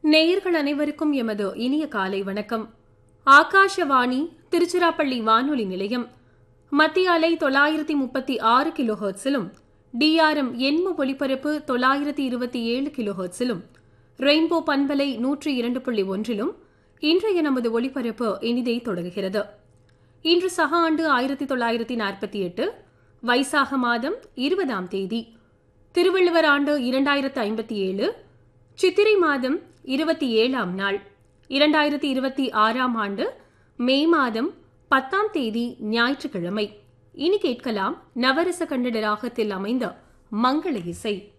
நேயர்கள் அனைவருக்கும் எமது இனிய காலை வணக்கம் ஆகாஷவாணி திருச்சிராப்பள்ளி வானொலி நிலையம் மத்திய அலை தொள்ளாயிரத்தி முப்பத்தி ஆறு கிலோஹர்ட்ஸிலும் டிஆர்எம் எண்ம ஒலிபரப்பு தொள்ளாயிரத்தி இருபத்தி ஏழு கிலோஹர்ட்ஸிலும் ரெயின்போ பண்பலை நூற்றி இரண்டு புள்ளி ஒன்றிலும் இன்றைய நமது ஒலிபரப்பு இனிதே தொடங்குகிறது இன்று சக ஆண்டு ஆயிரத்தி தொள்ளாயிரத்தி நாற்பத்தி எட்டு வைசாக மாதம் இருபதாம் தேதி திருவள்ளுவர் ஆண்டு இரண்டாயிரத்து ஐம்பத்தி ஏழு சித்திரை மாதம் இருபத்தி ஏழாம் நாள் இரண்டாயிரத்தி இருபத்தி ஆறாம் ஆண்டு மே மாதம் பத்தாம் தேதி ஞாயிற்றுக்கிழமை இனி கேட்கலாம் நவரச கன்னட ராகத்தில் அமைந்த மங்கள இசை